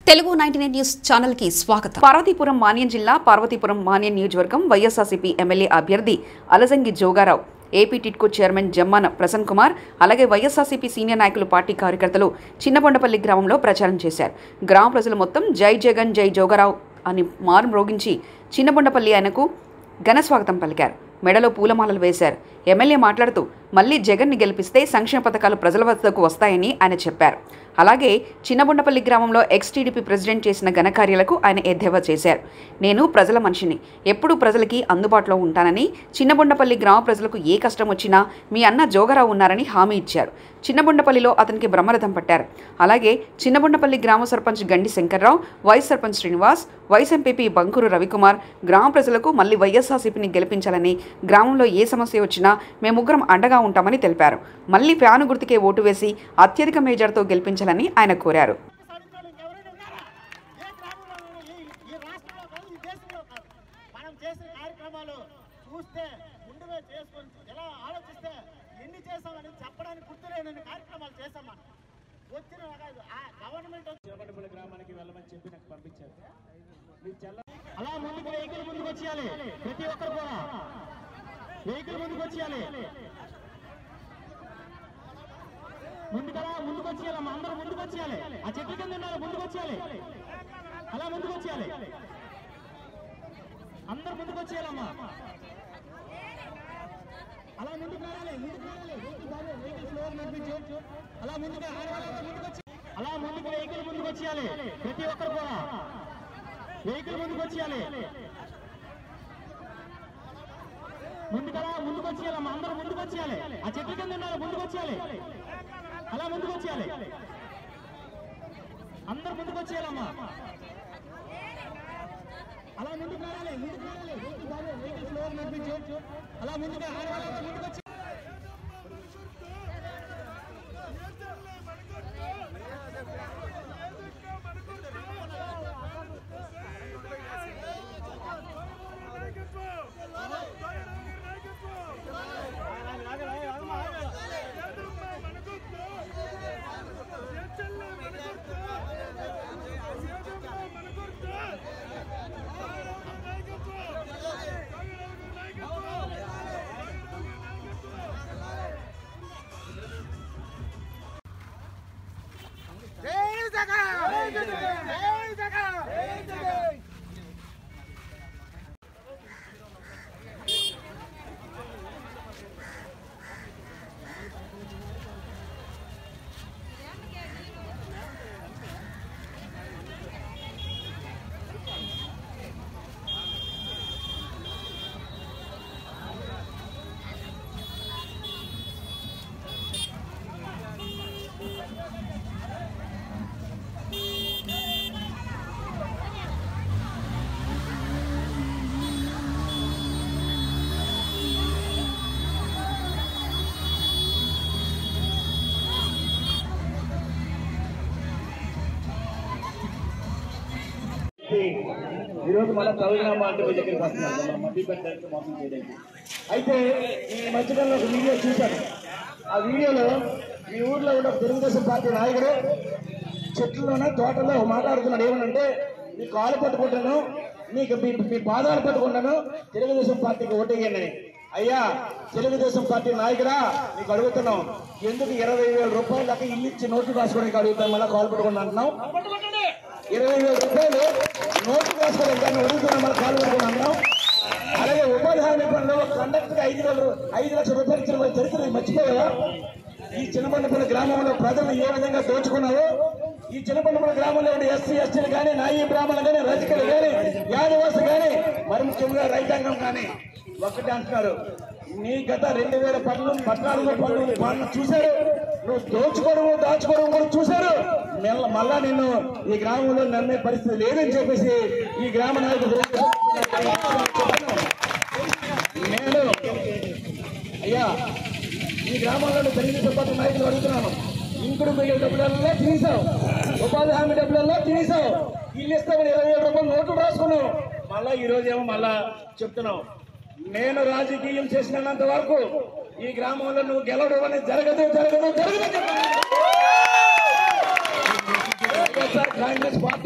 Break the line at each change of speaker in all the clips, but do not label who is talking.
Telugu ninety nine news channel కి స్వాగతం పార్వతీపురం మాన్యం జిల్లా పార్వతీపురం మాన్యం నియోజకవర్గం వైఎస్ఆర్సీపీ ఎమ్మెల్యే అభ్యర్థి Alajangi Jogarao AP TIDCO chairman Jammana Prasan Kumar అలాగే వైఎస్ఆర్సీపీ సీనియర్ నాయకులు పార్టీ కార్యకర్తలు చిన్నబొండపల్లి గ్రామంలో ప్రచారం చేశారు గ్రామ ప్రజలు మొత్తం జై జగన్ జై జోగారావు అని మారు మ్రోగించి చిన్నబొండపల్లి ఆయనకు ఘన స్వాగతం పలికారు మెడలో పూలమాలలు వేశారు ఎమ్మెల్యే మాట్లాడుతూ మళ్లీ జగన్ని గెలిపిస్తే సంక్షేమ పథకాలు ప్రజల వద్దకు వస్తాయని ఆయన చెప్పారు అలాగే చిన్నబుండపల్లి గ్రామంలో ఎక్స్ టీడీపీ ప్రెసిడెంట్ చేసిన ఘనకార్యాలకు ఆయన ఎద్దేవా చేశారు నేను ప్రజల మనిషిని ఎప్పుడూ ప్రజలకి అందుబాటులో ఉంటానని చిన్నబుండపల్లి గ్రామ ప్రజలకు ఏ కష్టం వచ్చినా మీ అన్న జోగరావు ఉన్నారని హామీ ఇచ్చారు చిన్నబుండపల్లిలో అతనికి బ్రహ్మరథం పట్టారు అలాగే చిన్నబుండపల్లి గ్రామ sarpanch Gandi Shankarrao vice sarpanch Srinivas vice MPP Bankuru Ravikumar గ్రామ ప్రజలకు మళ్ళీ వైఎస్ఆర్సీపీని గెలిపించాలని గ్రామంలో ఏ సమస్య వచ్చినా మేము ముగ్గురం అండగా ఉంటామని తెలిపారు మళ్ళీ ఫ్యాను గుర్తుకే ఓటు వేసి అత్యధిక మేజర్తో గెలిపించాలని ఆయన కోరారు
సాధించడానికి ఎవరైనా ఉన్నారా ఏ గ్రామంలో ఈ ఈ రాష్ట్రంలో కాదు ఈ దేశంలో కాదు మనం చేసే కార్యక్రమాలు చూస్తే ముందుగా చేసుకొని ఎలా ఆలోచిస్తే ఎన్ని చేసామని చెప్పడానికి గుర్తులేనన్ని కార్యక్రమాలు చేసాం మనం వచ్చిన కాదు, ఆ గవర్నమెంట్ చిరపటిపల్లి గ్రామానికి వెళ్ళమని చెప్పి నాకు పంపించారు మీరు చెల్ల అలా ముందుకు వెహికల్ ముందుకు వచ్చేయాలి ప్రతి ఒక్కరు కూడా వెహికల్ ముందుకు వచ్చేయాలి ముందుకలా ముందుకు వచ్చేయాలమ్మా అందరూ ముందుకు వచ్చేయాలి ఆ చెట్ల కింద ఉన్నారు ముందుకు వచ్చేయాలి అలా ముందుకు వచ్చేయాలి అందరూ ముందుకు వచ్చేయాలమ్మా అలా ముందుకు రావాలి ముందుకు రావాలి వెహికల్ బాగా వెహికల్ స్లో నడిపించు అలా ముందుకు ఆడవాళ్ళంతా ముందుకు వచ్చి అలా ముందుకు వెహికల్ ముందుకు వచ్చేయాలి ప్రతి ఒక్కరు కూడా వెహికల్ ముందుకు వచ్చేయాలి ముందుకలా ముందుకు వచ్చేయాలమ్మా అందరూ ముందుకు వచ్చేయాలి ఆ చెట్ల కింద ఉన్నారు ముందుకు వచ్చేయాలి అలా ముందుకు వచ్చేయాలి అందరు ముందుకు వచ్చేయాలమ్మా అలా ముందుకు రావాలి ముందుకు రావాలి వెహికల్ బాగా వెహికల్ స్లో నడిపించు అలా ముందుకు ఆడవాళ్ళంతా ముందుకు వచ్చి
ఈరోజు మన తమిళనాడు అంటే మీ దగ్గరికి వస్తున్నారు మన మభ్య పెట్టడానికి మోసం చేయడానికి అయితే ఈ మధ్యకాలంలో ఒక వీడియో చూశాను ఆ వీడియోలో మీ ఊర్లో ఉన్న తెలుగుదేశం పార్టీ నాయకుడు చెట్లలోనే తోటలో మాట్లాడుతున్నాడు ఏమనంటే మీ కాలు పట్టుకుంటాను మీకు మీ మీ పాదాలు పట్టుకుంటాను తెలుగుదేశం పార్టీకి ఓటేయండి అని అయ్యా తెలుగుదేశం పార్టీ నాయకుడా నీకు అడుగుతున్నాం ఎందుకు ఇరవై వేల రూపాయల దాకా ఇల్లు ఇచ్చి నోట్లు రాసుకోవడానికి అడుగుతాం మళ్ళీ కాలు పట్టుకుంటా అంటున్నాం ఇరవై వేల రూపాయలు నోటు వేసుకోవడం కానీ అడుగుతున్నాం మన కాలు పట్టుకుని అన్నాం అలాగే ఉపాధి హామీ పనులు కండక్టర్ ఐదు వేలు ఐదు లక్షల రూపాయలు ఇచ్చిన వాళ్ళ చరిత్ర నీకు మర్చిపోయావా ఈ చిన్నబండపల్లి గ్రామంలో ప్రజలు ఏ విధంగా దోచుకున్నావో ఈ చిన్నబండపల్లి గ్రామంలో ఉండే ఎస్సీ ఎస్టీలు కానీ నాయీ బ్రాహ్మణులు కానీ రజకులు కానీ యాదవాసు కానీ మరి ముఖ్యంగా రైతాంగం కానీ ఒక్కటే అంటున్నారు నీ గత రెండు వేల పద్నాలుగు పద్నాలుగు పన్ను పన్ను చూశారు నువ్వు దోచుకోవడం దాచుకోవడం కూడా చూశారు మెల్ల మళ్ళా నిన్ను ఈ గ్రామంలో నమ్మే పరిస్థితి లేదని చెప్పేసి ఈ గ్రామ నాయకులు నేను అయ్యా ఈ గ్రామంలో తెలుగుదేశం పార్టీ నాయకులు అడుగుతున్నాను ఇంకుడు మిగిలిన డబ్బులలో తినేసావు ఉపాధి హామీ డబ్బులలో తినేసావు ఇల్లు ఇస్తామని ఇరవై ఏడు రూపాయలు నోట్లు రాసుకున్నావు మళ్ళా ఈ రోజు ఏమో మళ్ళా చెప్తున్నావు నేను రాజకీయం చేసినంత వరకు ఈ గ్రామంలో నువ్వు గెలవడం అనేది జరగదు జరగదు జరగదు అని చెప్పాను. వైఎస్ఆర్ కాంగ్రెస్ పార్టీ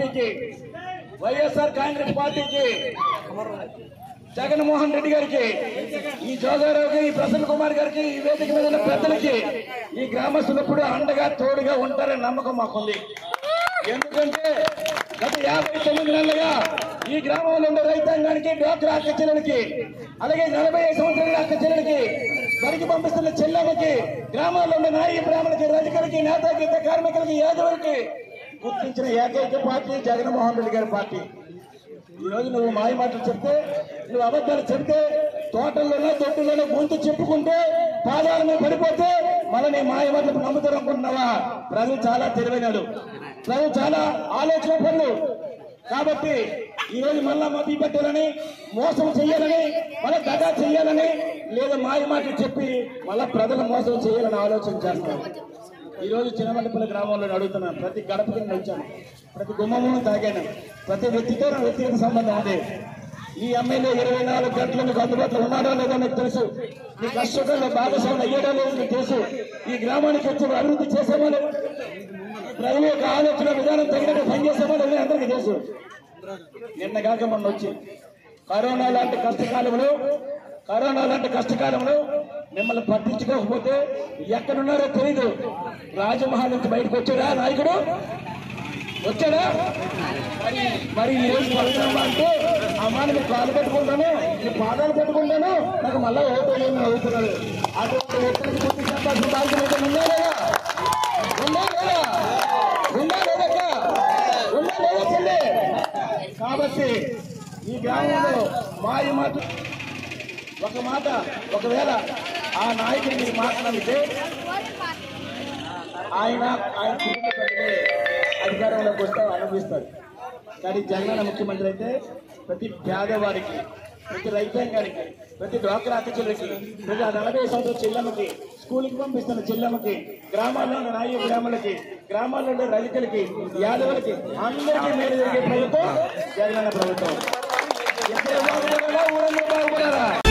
పార్టీకి వైఎస్ఆర్ కాంగ్రెస్ పార్టీకి జగన్మోహన్ రెడ్డి గారికి ఈ జోగారావుకి ఈ ప్రసన్న కుమార్ గారికి ఈ వేదిక మీద ఉన్న పెద్దలకి ఈ గ్రామస్తులు ఎప్పుడు అండగా తోడుగా ఉంటారని నమ్మకం మాకుంది ఎందుకంటే గత యాభై తొమ్మిది నెలలుగా ఈ గ్రామంలో ఉండే రైతాంగానికి డ్వాక్రా అక్క చెల్లెలకి అలాగే నలభై ఐదు సంవత్సరాల అక్క చెల్లెలకి బడికి పంపిస్తున్న చెల్లెలకి గ్రామాల్లో ఉండే నాయి బ్రాహ్మణులకి రజకులకి నేతకి కార్మికులకి యాదవులకి గుర్తించిన ఏకైక పార్టీ జగన్మోహన్ రెడ్డి గారి పార్టీ ఈ రోజు నువ్వు మాయ మాటలు చెప్తే నువ్వు అబద్ధాలు చెప్తే తోటల్లోనో తొట్టులోనో గొంతు చెప్పుకుంటే పాదాల మీద పడిపోతే మళ్ళీ నీ మాయ మాటలు నమ్ముతారు అనుకుంటున్నావా ప్రజలు చాలా తెలివైనడు ప్రజలు చాలా ఆలోచన పనులు కాబట్టి ఈ రోజు మళ్ళా మభ్య పెట్టాలని మోసం చేయాలని మళ్ళీ దగా చేయాలని లేదా మాయ మాటలు చెప్పి మళ్ళా ప్రజలు మోసం చేయాలని ఆలోచన చేస్తారు ఈ రోజు చిన్నమండపల్లి గ్రామంలో అడుగుతున్నాను ప్రతి గడపకి నేను వచ్చాను ప్రతి గుమ్మమును తాగాను ప్రతి వ్యక్తితో నా వ్యక్తిగత సంబంధం ఉంది ఈ ఎమ్మెల్యే ఇరవై నాలుగు గంటలు మీకు అందుబాటులో ఉన్నాడో లేదో మీకు తెలుసు మీ కష్టంలో భాగస్వామి అయ్యాడో లేదో మీకు తెలుసు ఈ గ్రామానికి వచ్చి అభివృద్ధి చేసామో లేదో ప్రజల యొక్క ఆలోచన విధానం తగినట్టు పనిచేసామో లేదో అందరికీ తెలుసు నిన్న కాక మొన్న వచ్చి కరోనా లాంటి కష్టకాలంలో కరోనా లాంటి కష్టకాలంలో మిమ్మల్ని పట్టించుకోకపోతే ఎక్కడున్నారో తెలియదు రాజమహల్ నుంచి బయటకు వచ్చాడా నాయకుడు వచ్చాడా మరి మరి ఈ రోజు పడుతున్నామా అంటే అమ్మా నేను కాలు పెట్టుకుంటాను నేను పాదాలు పెట్టుకుంటాను నాకు మళ్ళా ఓటు వేయమని అడుగుతున్నాడు అటువంటి వ్యక్తులకు పూర్తి చెప్పాల్సిన బాధ్యత అయితే ఉందా లేదా ఉందా లేదా ఉందా లేదక్క ఉందా లేదా చెల్లి కాబట్టి ఈ గ్రామంలో మాయ మాట ఒక మాట ఒకవేళ ఆ నాయకుడు మీరు మాట్లాడితే ఆయన ఆయన కుటుంబ సభ్యులే అధికారంలోకి వస్తే అనుభవిస్తారు కానీ జగన్ ముఖ్యమంత్రి అయితే ప్రతి పేదవారికి ప్రతి రైతాంగానికి ప్రతి డ్వాక్రా అతిథులకి ప్రతి ఆ నలభై సంవత్సరాల చెల్లెమ్మకి స్కూల్కి పంపిస్తున్న చెల్లెమ్మకి గ్రామాల్లో ఉన్న నాయ గ్రామాలకి గ్రామాల్లో ఉండే రైతులకి యాదవులకి అందరికీ మేలు జరిగే ప్రభుత్వం జగనన్న ప్రభుత్వం ఎక్కడ బాగుపడాలా ఊరంలో బాగుపడాలా